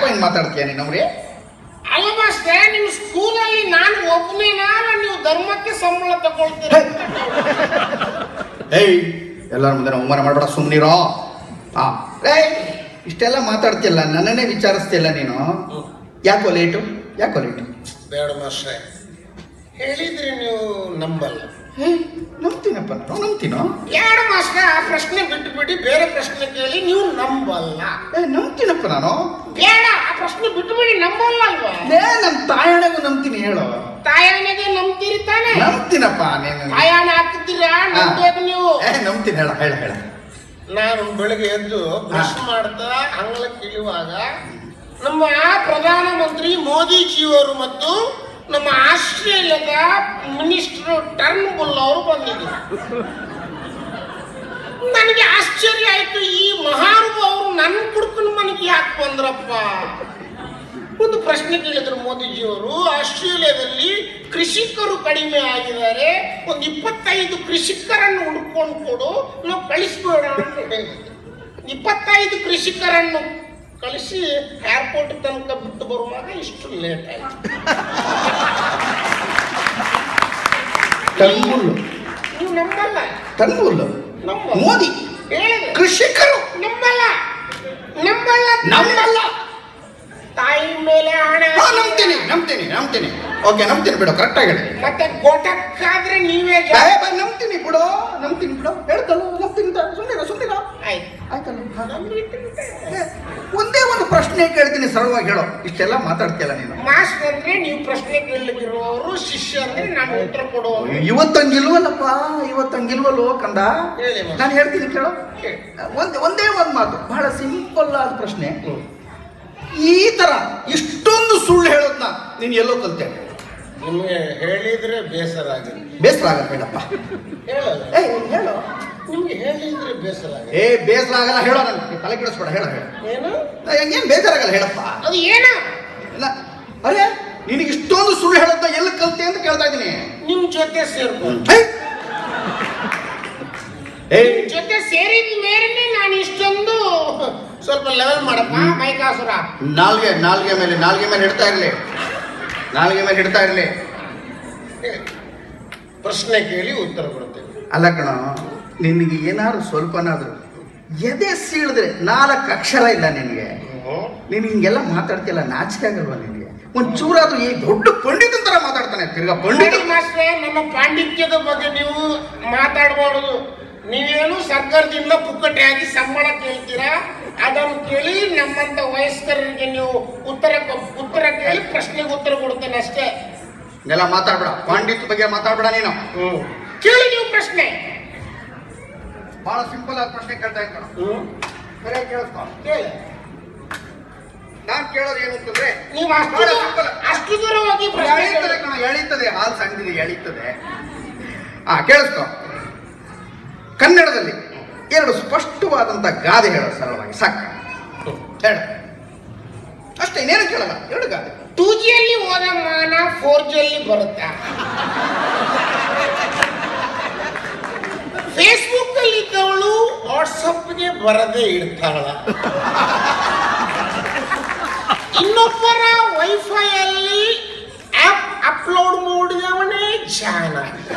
ಹಿಂಗ್ ಮಾತಾಡ್ತೀಯ ನೀನವ್ರಿ ಅಲ್ಲ ಮಾಸ್ಟ್ರೆ ನಿಮ್ ಸ್ಕೂಲಲ್ಲಿ ನಾನು ಒಬ್ಬನೇನಾ ನೀವು ಧರ್ಮಕ್ಕೆ ಸಂಬಳ ತಗೊಳ್ತೀರ ಏಯ್ ಎಲ್ಲರ ಮುಂದೆ ಅವಮಾನ ಮಾಡಬೇಡ ಸುಮ್ಮನಿರೋ ಹಾ ಏಯ್ ಇಷ್ಟೆಲ್ಲ ಮಾತಾಡ್ತಿಲ್ಲ ನನ್ನನ್ನೇ ವಿಚಾರಿಸ್ತಿಲ್ಲ ನೀನು ಯಾಕೋ ಲೇಟು ಯಾಕೋ ಲೇಟು ಬೇಡ ಮಾಸ್ಟ್ರೆ ಹೇಳಿದ್ರಿ ನೀವು ನಂಬಲ್ಲ ನಂಬ್ತೀನಪ್ಪ ನಾನು ನಂಬ್ತೀನೋ ಎರಡು ಮಾಸ್ಟ್ರೆ ಆ ಪ್ರಶ್ನೆ ಬಿಟ್ಟು ಬಿಡಿ ಬೇರೆ ಪ್ರಶ್ನೆ ಕೇಳಿ ನೀವು ನಂಬಲ್ಲ ಏ ನಂಬ್ತೀನಪ್ಪ ನಾನು ಬೇಡ ಆ ಪ್ರಶ್ನೆ ಬಿಟ್ಟು ಬಿಡಿ ನಂಬಲ್ಲ ಅಲ್ವಾ ಏ ನಮ್ಮ ತಾಯಣಗೂ ನಂಬ್ತೀನಿ ಹೇಳು ತಾಯನಿಗೆ ನಂಬ್ತೀರಿ ತಾನೆ ನಂಬ್ತೀನಪ್ಪ ನೀನು ತಾಯನ ಹಾಕ್ತೀರಾ ನಂಬೇಕು ನೀವು ಏ ನಂಬ್ತೀನಿ ಹೇಳ ಹೇಳ ಹೇಳ ನಾನು ಬೆಳಗ್ಗೆ ಎದ್ದು ಬ್ರಷ್ ಮಾಡ್ತಾ ಅಂಗಳಕ್ಕೆ ಇಳಿಯುವಾಗ ನಮ್ಮ ಪ್ರಧಾನಮಂತ್ರಿ ಮೋದಿಜಿಯವರು ಮತ್ತು ನಮ್ಮ ಆಸ್ಟ್ರೇಲಿಯಾದ ಮಿನಿಸ್ಟರ್ ಟರ್ನ್ ಬುಲ್ ಅವರು ಬಂದಿದ್ರು ನನಗೆ ಆಶ್ಚರ್ಯ ಆಯ್ತು ಈ ಮಹಾನುಭಾವರು ನನ್ನ ಕುಡುಕನ ಮನೆಗೆ ಯಾಕೆ ಬಂದ್ರಪ್ಪ ಒಂದು ಪ್ರಶ್ನೆ ಕೇಳಿದ್ರು ಮೋದಿಜಿಯವರು ಆಸ್ಟ್ರೇಲಿಯಾದಲ್ಲಿ ಕೃಷಿಕರು ಕಡಿಮೆ ಆಗಿದ್ದಾರೆ ಒಂದು ಇಪ್ಪತ್ತೈದು ಕೃಷಿಕರನ್ನು ಹುಡ್ಕೊಂಡು ಕೊಡು ನಾವು ಕಳಿಸ್ಬೇಡ ಅಂತ ಹೇಳಿದ್ರು ಇಪ್ಪತ್ತೈದು ಕೃಷಿಕರನ್ನು ಕಳಿಸಿ ಏರ್ಪೋರ್ಟ್ ತನಕ ಬಿಟ್ಟು ಬರುವಾಗ ಇಷ್ಟು ಲೇಟ್ ಆಯ್ತು ಟನ್ಮುಲ್ಲು ನೀವು ನಂಬಲ್ಲ ಟನ್ಮುಲ್ಲು ನಂಬ ಮೋದಿ ಹೇಳಿದೆ ಕೃಷಿಕರು ನಂಬಲ್ಲ ನಂಬಲ್ಲ ನಮ್ಮಲ್ಲ ತಾಯಿ ಮೇಲೆ ಹಣ ಹಾ ನಂಬ್ತೀನಿ ನಂಬ್ತೀನಿ ನಂಬ್ತೀನಿ ಓಕೆ ನಂಬ್ತೀನಿ ಬಿಡು ಕರೆಕ್ಟ್ ಆಗಿ ಹೇಳಿ ಮತ್ತೆ ಗೋಟಕ್ಕಾದ್ರೆ ನೀವೇ ಏ, ಜಾ- ಬಾ, ನಂಬ್ತೀನಿ ಬಿಡು ನಂಬ್ತೀನಿ ಬಿಡು ಹೇಳ್ತಲ್ಲ ನಂಬ್ತೀನಿ ಸುಮ್ಮನೆ ಸುಮ್ಮನೆ ಆಯ್ತು ಆಯ್ತಲ್ಲ ಹಾ. ನಂಬಿಟ್ಬಿಟ್ಟೆ. ಏ, ಒಂದೇ ಒಂದು ಪ್ರಶ್ನೆ ಕೇಳ್ತೀನಿ ಸರಳವಾಗಿ ಹೇಳು ಇಷ್ಟೆಲ್ಲ ಮಾತಾಡ್ತೀಯಲ್ಲ ನೀನು ಮಾಸ್ಟರ್ ಅಂದ್ರೆ ನೀವು ಪ್ರಶ್ನೆ ಕೇಳಲಿಕ್ಕಿರುವವರು ಶಿಷ್ಯ ಅಂದ್ರೆ ನಾನು ಉತ್ತರ ಕೊಡುವವರು ಇವತ್ತಂಗಿಲ್ವಲ್ಲಪ್ಪ ಇವತ್ತಂಗಿಲ್ವಲ್ಲೋ ಕಂದ ಹೇಳಿ ಮಾಸ್ಟರ್. ನಾನು ಹೇಳ್ತೀನಿ ಕೇಳು ಹೇಳಿ. ಒಂದ್ ಒಂದೇ ಒಂದು ಮಾತು ಬಹಳ ಸಿಂಪಲ್ ಆದ ಪ್ರಶ್ನೆ ಈ ತರ ಇಷ್ಟೊಂದು ಸುಳ್ಳು ಹೇಳೋದ್ನ ನೀನು ಎಲ್ಲೋ ಕಲ್ತೆ ನಿಮಗೆ ಹೇಳಿದ್ರೆ ಬೇಸರ ಆಗುತ್ತೆ ಬೇಸರ ಆಗಲ್ಲ ಬೇಡಪ್ಪ ಹೇಳಲ್ಲ ಏ ಹೇಳು ನಿಮ್ಗೆ ಹೇಳಿದ್ರೆ ಬೇಸರ ಆಗುತ್ತೆ ಏ ಬೇಸರ ಆಗಲ್ಲ ಹೇಳೋ ನನಗೆ ತಲೆ ಕೆಡಿಸ್ಬೇಡ ಹೇಳ ಹೇಳ ಏನು ಏನ್ ಬೇಜಾರಾಗಲ್ಲ ಹೇಳಪ್ಪ ಅದು ಏನ ಇಲ್ಲ ಅರೆ ನಿನಗೆ ಇಷ್ಟೊಂದು ಸುಳ್ಳು ಹೇಳೋದ್ನ ಎಲ್ಲಿ ಕಲ್ತೆ ಅಂತ ಕೇಳ್ತಾ ಇದ್ದೀನಿ ನಿಮ್ ಜೊತೆ ಸೇರ್ಕೊಂಡು ಏ? ಏ ನಿಮ್ ಜೊತೆ ಸೇರಿದ ಮೇರೆನೆ ನಾನು ಇಷ್ಟೊಂದು ಸ್ವಲ್ಪ ಲೆವೆಲ್ ಮಾಡಪ್ಪ ಮೈಕಾಸುರ ನಾಲ್ಗೆ ನಾಲ್ಗೆ ಮೇಲೆ ನಾಲ್ಗೆ ಮೇಲೆ ಇಡ್ತಾ ಇರಲಿ ನಾಲ್ಗೆ ಮೇಲೆ ಇಡ್ತಾ ಇರಲಿ ಹೇಳಿ. ಪ್ರಶ್ನೆ ಕೇಳಿ ಉತ್ತರ ಕೊಡ್ತೇವೆ ಅಲ್ಲ ಕಣ ನಿನಗೆ ಏನಾದ್ರು ಸ್ವಲ್ಪನಾದ್ರು ಎದೆ ಸೀಳಿದ್ರೆ ನಾಲ್ಕು ಅಕ್ಷರ ಇಲ್ಲ ನಿನಗೆ ನೀನು ಹಿಂಗೆಲ್ಲ ಮಾತಾಡ್ತಿಲ್ಲ ನಾಚಿಕೆ ಆಗಲ್ವಾ ನಿನಗೆ ಒಂದ್ ಚೂರಾದ್ರೂ ಈ ದೊಡ್ಡ ಪಂಡಿತನ ತರ ಮಾತಾಡ್ತಾನೆ ತಿರ್ಗಾ ಪಂಡಿತ ನೋಡಿ ಮಾಸ್ಟ್ರೆ ನಮ್ಮ ಪಾಂಡಿತ್ಯದ ಬಗ್ಗೆ ನೀವು ಮಾತಾಡಬಾರದು ನೀವೇನು ಸರ್ಕಾರದಿಂದ ಪುಕ್ಕಟೆಯಾಗಿ ಸಂಬಳ ಕೇಳ್ತೀರಾ ಅದನ್ನು ಕೇಳಿ ನಮ್ಮಂತ ವಯಸ್ಕರಿಗೆ ನೀವು ಉತ್ತರ ಕೊ- ಉತ್ತರ ಕೇಳಿ ಪ್ರಶ್ನೆಗೆ ಉತ್ತರ ಕೊಡ್ತೇನೆ ಅಷ್ಟೇ ಇದೆಲ್ಲ ಮಾತಾಡ್ಬೇಡ ಪಾಂಡಿತ್ ಬಗ್ಗೆ ಮಾತಾಡ್ಬೇಡ ನೀನು ಕೇಳಿ ನೀವು ಪ್ರಶ್ನೆ ಬಹಳ ಸಿಂಪಲ್ ಆದ ಪ್ರಶ್ನೆ ಕೇಳ್ತಾ ಇದ್ದಾನ ಸರಿಯಾಗಿ ಕೇಳಿಸ್ಕೊ ಕೇಳಿ ನಾನ್ ಕೇಳೋದು ಏನು ಅಂತಂದ್ರೆ ನೀವು ಅಷ್ಟು ಬಹಳ simple. ಅಷ್ಟು ದೂರ ಹೋಗಿ ಪ್ರಶ್ನೆ ಎಳೀತದೆ ಕೇಳಿ. ಕಣ ಎಳೀತದೆ ಹಾಲು ಸಣ್ಣದಿದೆ ಎಳೀತದೆ ಆ ಕೇಳಿಸ್ಕೊ ಕನ್ನಡದಲ್ಲಿ ಎರಡು ಸ್ಪಷ್ಟವಾದಂತ ಗಾದೆ ಹೇಳೋ ಸರಳವಾಗಿ ಸಾಕು ಹೇಳು ಅಷ್ಟೇ ಇನ್ನೇನು ಕೇಳಲ್ಲ ಎರಡು ಗಾದೆ ಟೂ ಜಿಯಲ್ಲಿ ಹೋದ ಮಾನ ಫೋರ್ ಜಿಯಲ್ಲಿ ಬರುತ್ತಾ ಫೇಸ್ಬುಕ್ ಅಲ್ಲಿ ಇದ್ದವಳು ವಾಟ್ಸಪ್ಗೆ ಬರದೇ ಇರ್ತಾಳ ಇನ್ನೊಬ್ಬರ ವೈಫೈ ಅಲ್ಲಿ ಆಪ್ ಅಪ್ಲೋಡ್ ಮಾಡಿದವನೇ ಜಾನ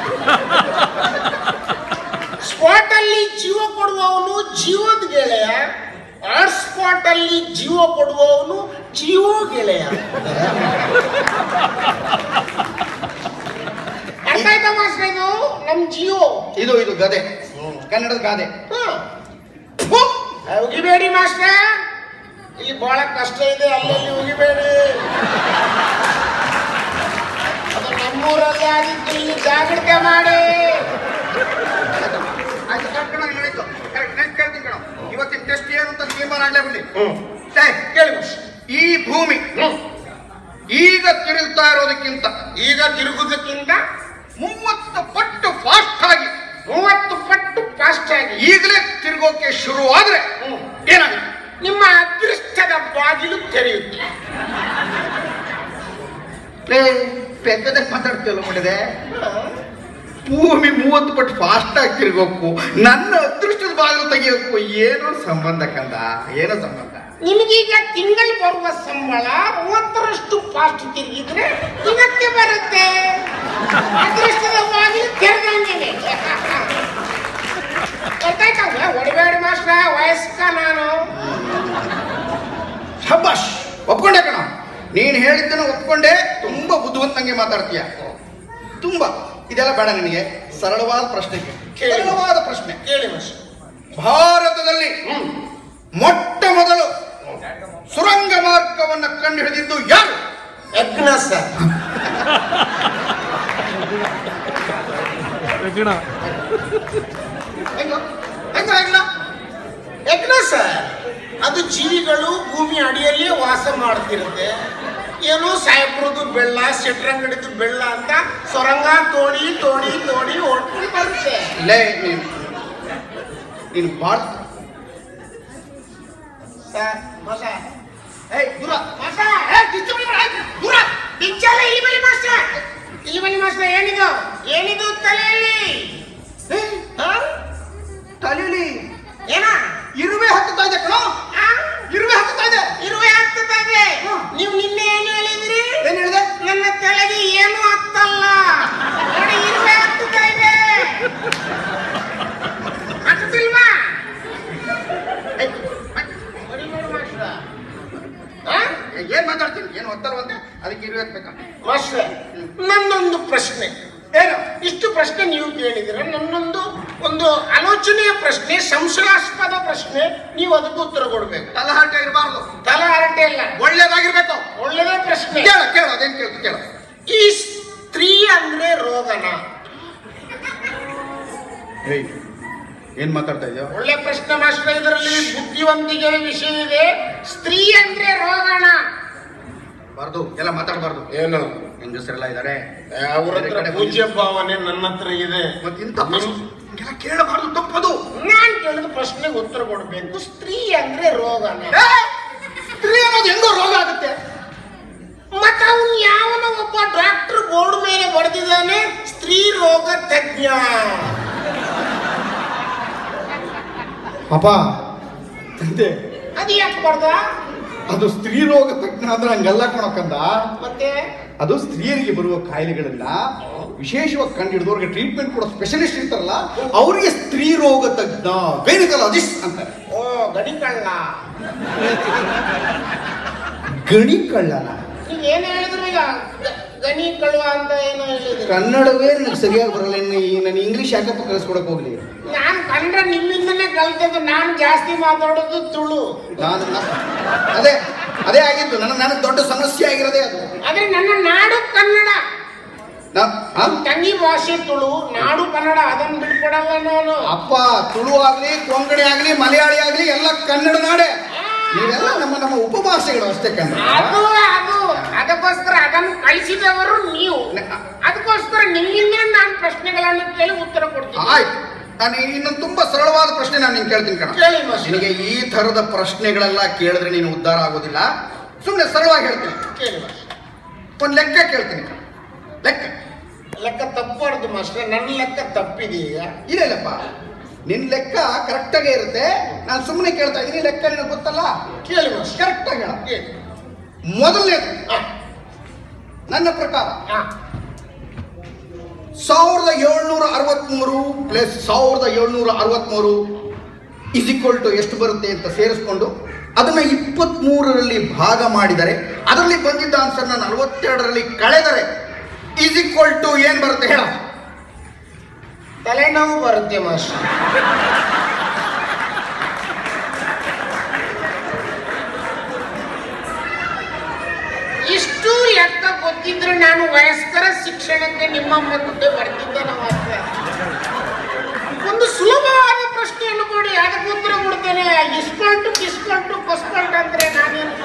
ಸ್ಪಾಟ್ ಅಲ್ಲಿ ಜೀವ ಕೊಡುವವನು ಜೀವದ ಗೆಳೆಯ ಹಾಟ್ ಸ್ಪಾಟ್ ಅಲ್ಲಿ ಜೀವ ಕೊಡುವವನು ಜೀವ ಗೆಳೆಯ ಅರ್ಥ ಆಯ್ತಾ ಮಾಸ್ಟರ್ ಇದು ನಮ್ ಜಿಯೋ ಇದು ಇದು ಗದೆ ಕನ್ನಡದ ಗಾದೆ ಉಗಿಬೇಡಿ ಮಾಸ್ಟರ್ ಇಲ್ಲಿ ಬಹಳ ಕಷ್ಟ ಇದೆ ಅಲ್ಲಲ್ಲಿ ಉಗಿಬೇಡಿ ಅದು ನಮ್ಮೂರಲ್ಲಿ ಆಗಿದ್ದು ಇಲ್ಲಿ ಜಾಗ್ರತೆ ಮಾಡಿ ಆಯ್ತು ಕರೆಕ್ಟ್ ಕಣ ಹೇಳಿದ್ದು ಕರೆಕ್ಟ್ ನೆಕ್ಸ್ಟ್ ಕೇಳ್ತೀನಿ ಕಣ ಇವತ್ತಿನ ಟೆಸ್ಟ್ ಏನು ಅಂತ ತೀರ್ಮಾನ ಆಗ್ಲೇ ಬಿಡಿ ಏ, ಕೇಳಿ ಮಾಸ್ಟರ್ ಈ ಭೂಮಿ ಈಗ ತಿರುಗ್ತಾ ಇರೋದಕ್ಕಿಂತ ಈಗ ತಿರುಗುವುದಕ್ಕಿಂತ ಮೂವತ್ತು ಪಟ್ಟು ಫಾಸ್ಟ್ ಆಗಿ ಮೂವತ್ತು ಪಟ್ಟು ಫಾಸ್ಟ್ ಆಗಿ ಈಗಲೇ ತಿರುಗೋಕೆ ಶುರುವಾದ್ರೆ ಹ್ಮ್. ಏನಾಗುತ್ತೆ ನಿಮ್ಮ ಅದೃಷ್ಟದ ಬಾಗಿಲು ತೆರೆಯುತ್ತೆ ಏ ಪೆದ್ದದಾಗ ಮಾತಾಡ್ತೀವಲ್ಲ ಮಾಡಿದೆ ಭೂಮಿ ಮೂವತ್ತು ಪಟ್ಟು ಫಾಸ್ಟ್ ಆಗಿ ತಿರುಗೋಕು ನನ್ನ ಅದೃಷ್ಟದ ಬಾಗಿಲು ತೆಗಿಯೋಕು ಏನೋ ಸಂಬಂಧ ಕಂದ ಏನೋ ಸಂಬಂಧ ನಿಮಗೀಗ ತಿಂಗಳು ಬರುವ ಸಂಬಳ ಮೂವತ್ತರಷ್ಟು ಫಾಸ್ಟ್ ತಿರುಗಿದ್ರೆ ದಿನಕ್ಕೆ ಬರುತ್ತೆ ಅದೃಷ್ಟದ ಬಾಗಿಲು ತೆರೆದಂಗೆ ಗೊತ್ತಾಯ್ತಲ್ವ ಹೊಡಿಬೇಡಿ ಮಾಸ್ಟ್ರ ವಯಸ್ಕ ನಾನು ಶಬ್ಬಾಷ್ ಒಪ್ಕೊಂಡೆ ಕಣ ನೀನು ಹೇಳಿದ್ದನ್ನು ಒಪ್ಕೊಂಡೆ ತುಂಬಾ ಬುದ್ಧಿವಂತಂಗೆ ಮಾತಾಡ್ತೀಯ ತುಂಬಾ ಇದೆಲ್ಲ ಬೇಡ ನಿನಗೆ ಸರಳವಾದ ಪ್ರಶ್ನೆ ಕೇಳಿ. ಸರಳವಾದ ಪ್ರಶ್ನೆ ಕೇಳಿ ಮಾಸ್ಟ್ರ ಭಾರತದಲ್ಲಿ ಮೊಟ್ಟ ಮೊದಲು ಸುರಂಗ ಮಾರ್ಗವನ್ನು ಕಂಡು ಹಿಡಿದಿದ್ದು ಯಾರು ಯಜ್ಞ ಸರ್ ಹೆಗ್ಗಣ ಹೆಂಗೋ? ಹೆಂಗೋ ಹೆಂಗೋ? ಯಜ್ಞ ಸರ್ ಅದು ಜೀವಿಗಳು ಭೂಮಿ ಅಡಿಯಲ್ಲಿ ವಾಸ ಮಾಡ್ತಿರುತ್ತೆ ಏನೋ ಸಾಯಬ್ರದು ಬೆಳ್ಳ ಶೆಟ್ರಂಗಡಿದು ಬೆಳ್ಳ ಅಂತ ಸೊರಂಗ ತೋಡಿ ತೋಡಿ ತೋಡಿ ಓಡ್ಕೊಂಡು ಬರುತ್ತೆ ಇಲ್ಲೇ ನೀನು ನೀನು ಭಾರತ ಸರ್ ಮಸ ಏಯ್ ದೂರ ಮಸ ಏ, ಕಿಚ್ಚು ಬಿಡಿ ಬಿಡಿ, ದೂರ ಕಿಚ್ಚಲ್ಲ ಇಲ್ಲಿ ಬನ್ನಿ ಮಾಸ್ಟರ್ ಇಲ್ಲಿ ಬನ್ನಿ ಮಾಸ್ಟರ್ ಏನಿದು ಏನಿದು ತಲೆಯಲ್ಲಿ ಏ, ಹಾ? ತಲೆಯಲ್ಲಿ ಏನ ಇರುವೆ ಹತ್ತುತ್ತಾ ಇದೆ ಕಣೋ ಆ? ಇರುವೆ ಹತ್ತುತ್ತಾ ಇದೆ ಇರುವೆ ಹತ್ತುತ್ತಾ ಇದೆ ಹಾ. ನೀವು ನಿನ್ನೆ ಏನು ಹೇಳಿದ್ರಿ ಏನ್ ಹೇಳಿದೆ ನನ್ನ ತಲೆಗೆ ಏನು ಹತ್ತಲ್ಲ ನೋಡಿ ಇರುವೆ ಹತ್ತುತ್ತಾ ಇದೆ ಹತ್ತುತ್ತಿಲ್ವಾ ಏಯ್, ನೋಡಿ ನೋಡಿ ಮಾಸ್ಟ್ರ ಆ? ಏನ್ ಮಾತಾಡ್ತೀನಿ ಏನು ಒತ್ತಲ್ವಂತೆ ಅದಕ್ಕೆ ಇರುವೆ ಹತ್ಬೇಕಾ ಮಾಸ್ಟ್ರೆ ನನ್ನೊಂದು ಪ್ರಶ್ನೆ ಏನು ಇಷ್ಟು ಪ್ರಶ್ನೆ ನೀವು ಕೇಳಿದ್ರೆ ನನ್ನೊಂದು ಒಂದು ಆಲೋಚನೆಯ ಪ್ರಶ್ನೆ ಸಂಶಯಾಸ್ಪದ ಪ್ರಶ್ನೆ ನೀವು ಅದಕ್ಕೆ ಉತ್ತರ ಕೊಡ್ಬೇಕು ತಲಹಾಟ ಇರಬಾರ್ದು ತಲೆ ಹರಟೆ ಇಲ್ಲ ಒಳ್ಳೇದಾಗಿರ್ಬೇಕು ಒಳ್ಳೆದೇ ಪ್ರಶ್ನೆ ಕೇಳ ಕೇಳ ಅದೇನ್ ಕೇಳ್ತು ಕೇಳ ಈ ಸ್ತ್ರೀ ಅಂದ್ರೆ ರೋಗನ ಏಯ್ ಏನ್ ಮಾತಾಡ್ತಾ ಇದೆಯೋ ಒಳ್ಳೆ ಪ್ರಶ್ನೆ ಮಾಸ್ಟರ್ ಇದರಲ್ಲಿ ಬುದ್ಧಿವಂತಿಕೆ ವಿಷಯ ಇದೆ ಸ್ತ್ರೀ ಅಂದ್ರೆ ರೋಗಣ ಬಾರ್ದು ಎಲ್ಲ ಮಾತಾಡಬಾರ್ದು ಏನು ಹೆಂಗಸರೆಲ್ಲ ಇದಾರೆ ಅವ್ರ ಹತ್ರ ಪೂಜ್ಯ ಭಾವನೆ ನನ್ನ ಹತ್ರ ಇದೆ ಮತ್ತೆ ಇಂಥ ಪ್ರಶ್ನೆ ಹಿಂಗೆಲ್ಲ ಕೇಳಬಾರ್ದು ತಪ್ಪದು ನಾನ್ ಕೇಳಿದ ಪ್ರಶ್ನೆಗೆ ಉತ್ತರ ಕೊಡ್ಬೇಕು ಸ್ತ್ರೀ ಅಂದ್ರೆ ರೋಗನ ಏ, ಸ್ತ್ರೀ ಅನ್ನೋದು ಹೆಂಗೋ ರೋಗ ಆಗುತ್ತೆ ಮತ್ತ ಅವನು ಯಾವನ ಒಬ್ಬ ಡಾಕ್ಟರ್ ಬೋರ್ಡ್ ಮೇಲೆ ಬರೆದಿದ್ದಾನೆ ಸ್ತ್ರೀ ರೋಗ ತಜ್ಞ ಪಾಪ ತಂದೆ ಅದು ಯಾಕೆ ಬರ್ದ ಅದು ಸ್ತ್ರೀ ರೋಗ ತಜ್ಞ ಅಂದ್ರೆ ಹಂಗೆಲ್ಲ ಕಣಕ್ಕಂದ ಮತ್ತೆ ಅದು ಸ್ತ್ರೀಯರಿಗೆ ಬರುವ ಕಾಯಿಲೆಗಳನ್ನ ವಿಶೇಷವಾಗಿ ಕಂಡು ಹಿಡಿದವ್ರಿಗೆ ಟ್ರೀಟ್ಮೆಂಟ್ ಕೊಡೋ ಸ್ಪೆಷಲಿಸ್ಟ್ ಇರ್ತಾರಲ್ಲ ಅವರಿಗೆ ಸ್ತ್ರೀ ರೋಗ ತಜ್ಞ ಗೈನಕಾಲಜಿಸ್ಟ್ ಅಂತಾರೆ ಓ ಗಡಿಕಳ್ಳ ಗಣಿ ಕಳ್ಳನ ನೀವ್ ಏನ್ ಹೇಳಿದ್ರು ಈಗ ಗ- ಗಣಿ ಕಳ್ಳ ಅಂತ ಏನೋ ಹೇಳಿದ್ರು ಕನ್ನಡವೇ ನನಗೆ ಸರಿಯಾಗಿ ಬರಲ್ಲ ಇನ್ನು ಈ ನಾನು ಇಂಗ್ಲಿಷ್ ಯಾಕಪ್ಪ ಕಲಿಸ್ಕೊಡಕ್ ಹೋಗ್ಲಿ ನಾನ್ ಕಂಡ್ರೆ ನಿಮ್ಮಿಂದನೇ ಕಲ್ತದ್ದು ನಾನು ಜಾಸ್ತಿ ಮಾತಾಡೋದು ತುಳು ನಾನು ನ- ಅದೇ ಅದೇ ಆಗಿದ್ದು ನನ್ನ ನನಗೆ ದೊಡ್ಡ ಸಮಸ್ಯೆ ಆಗಿರೋದೇ ಅದು ಆದ್ರೆ ನನ್ನ ನಾಡು ಕನ್ನಡ ನಾ- ಆ? ನನ್ ತಂಗಿ ಭಾಷೆ ತುಳು ನಾಡು ಕನ್ನಡ ಅದನ್ನ ಬಿಟ್ಕೊಡಲ್ಲ ನಾನು ಅಪ್ಪ ತುಳು ಆಗ್ಲಿ ಕೊಂಕಣಿ ಆಗ್ಲಿ ಮಲಯಾಳಿ ಆಗ್ಲಿ ಎಲ್ಲ ಕನ್ನಡ ನಾಡೆ ನೀವೆಲ್ಲ ನಮ್ಮ ನಮ್ಮ ಉಪಭಾಷೆಗಳು ಅಷ್ಟೇ ಕನ್ನಡ ಅದು ಅದು ಅದಕ್ಕೋಸ್ಕರ ಅದನ್ನು ಕಳಿಸಿದವರು ನೀವು ನ- ಅದಕ್ಕೋಸ್ಕರ ನಿಮ್ಮಿಂದ ನಾನು ಪ್ರಶ್ನೆಗಳನ್ನು ಕೇಳಿ ಉತ್ತರ ಕೊಡ್ತೀನಿ ಆಯ್ತು ನಾನು ಇನ್ನೊಂದು ತುಂಬಾ ಸರಳವಾದ ಪ್ರಶ್ನೆ ನಾನು ನಿನ್ ಕೇಳ್ತೀನಿ ಕಣ ಕೇಳಿ ಮಾಸ್ಟರ್. ನಿನಗೆ ಈ ತರದ ಪ್ರಶ್ನೆಗಳೆಲ್ಲ ಕೇಳಿದ್ರೆ ನೀನು ಉದ್ಧಾರ ಆಗೋದಿಲ್ಲ ಸುಮ್ಮನೆ ಸರಳವಾಗಿ ಹೇಳ್ತೀನಿ ಕೇಳಿ ಮಾಸ್ಟರ್. ಒಂದು ಲೆಕ್ಕ ಕೇಳ್ತೀನಿ ಕಣ ಲೆಕ್ಕ ಲೆಕ್ಕ ತಪ್ಪಬಾರ್ದು ಮಾಸ್ಟರ್ ನನ್ನ ಲೆಕ್ಕ ತಪ್ಪಿದೀಗ ಇಲ್ಲ ಇಲ್ಲಪ್ಪ ನಿನ್ ಲೆಕ್ಕ ಕರೆಕ್ಟಾಗೇ ಇರುತ್ತೆ ನಾನು ಸುಮ್ಮನೆ ಕೇಳ್ತಾ ಇದ್ದೀನಿ ಲೆಕ್ಕ ನಿನಗೆ ಗೊತ್ತಲ್ಲ ಕೇಳಿ ಮಾಸ್ಟರ್ ಕರೆಕ್ಟಾಗಿ ಹೇಳ ಕೇಳಿ ಮೊದಲನೇದು ಹಾ, ನನ್ನ ಪ್ರಕಾರ ಹಾ. ಸಾವಿರದ ಏಳ್ನೂರ ಅರವತ್ಮೂರು ಪ್ಲಸ್ ಸಾವಿರದ ಏಳ್ನೂರ ಅರವತ್ಮೂರು ಇಸ್ ಈಕ್ವಲ್ ಟು ಎಷ್ಟು ಬರುತ್ತೆ ಅಂತ ಸೇರಿಸ್ಕೊಂಡು ಅದನ್ನ ಇಪ್ಪತ್ಮೂರರಲ್ಲಿ ಭಾಗ ಮಾಡಿದರೆ ಅದರಲ್ಲಿ ಬಂದಿದ್ದ ಆನ್ಸರ್ನ ನಲವತ್ತೆರಡರಲ್ಲಿ ಕಳೆದರೆ ಇಸ್ ಈಕ್ವಲ್ ಟು ಏನ್ ಬರುತ್ತೆ ಹೇಳ ತಲೆನೋವು ಬರುತ್ತೆ ಮಾಸ್ಟರ್ ಇಷ್ಟು ಲೆಕ್ಕ ಗೊತ್ತಿದ್ರೆ ನಾನು ವಯಸ್ಕರ ಶಿಕ್ಷಣಕ್ಕೆ ನಿಮ್ಮ ಮುಂದೆ ಬರ್ತಿದ್ದೇನೆ ಮಾಸ್ಟರ್ ಒಂದು ಸುಲಭವಾದ ಪ್ರಶ್ನೆಯನ್ನು ಕೊಡಿ ಅದಕ್ಕೆ ಉತ್ತರ ಕೊಡ್ತೇನೆ ಇಸ್ಕೊಲ್ಟು ಕಿಸ್ಕೊಲ್ಟು ಕೊಸ್ಕೊಲ್ಟು ಅಂದ್ರೆ ನಾನೇನು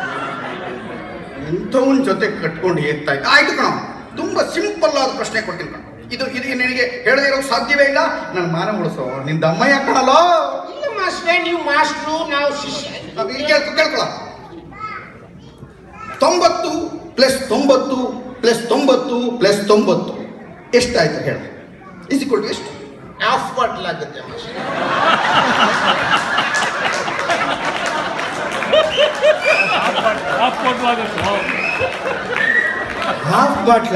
ಎಂಥವನ್ ಜೊತೆ ಕಟ್ಕೊಂಡು ಏಗ್ತಾ ಇದ್ದ ಆಯ್ತು ಕಣ ತುಂಬಾ ಸಿಂಪಲ್ ಆದ ಪ್ರಶ್ನೆ ಕೊಡ್ತೀನಿ ಕಣ ಇದು ಇದು ನಿನಗೆ ಹೇಳದೇ ಇರೋ ಸಾಧ್ಯವೇ ಇಲ್ಲ ನನ್ನ ಮಾನ ಉಳಿಸೋ ನಿನ್ ದಮ್ಮಯ್ಯ ಕಣಲ್ಲ ಇಲ್ಲ ಮಾಸ್ಟ್ರೆ ನೀವು ಮಾಸ್ಟ್ರು ನಾವು ಶಿಷ್ಯ ಕೇಳ್ಕೊ ಕೇಳ್ಕೊಳ ತೊಂಬತ್ತು ಪ್ಲಸ್ ತೊಂಬತ್ತು ಪ್ಲಸ್ ತೊಂಬತ್ತು ಪ್ಲಸ್ ತೊಂಬತ್ತು ಎಷ್ಟಾಯ್ತು ಹೇಳ ಇಸ್ ಟು ಎಷ್ಟು ಹಾಫ್ ಬಾಟ್ಲ್ ಆಗುತ್ತೆ ಮಾಸ್ಟರ್ ಹಾಫ್ ಬಾಟ್ಲ್ ಆಗುತ್ತೆ ಹಾಫ್ ಬಾಟ್ಲ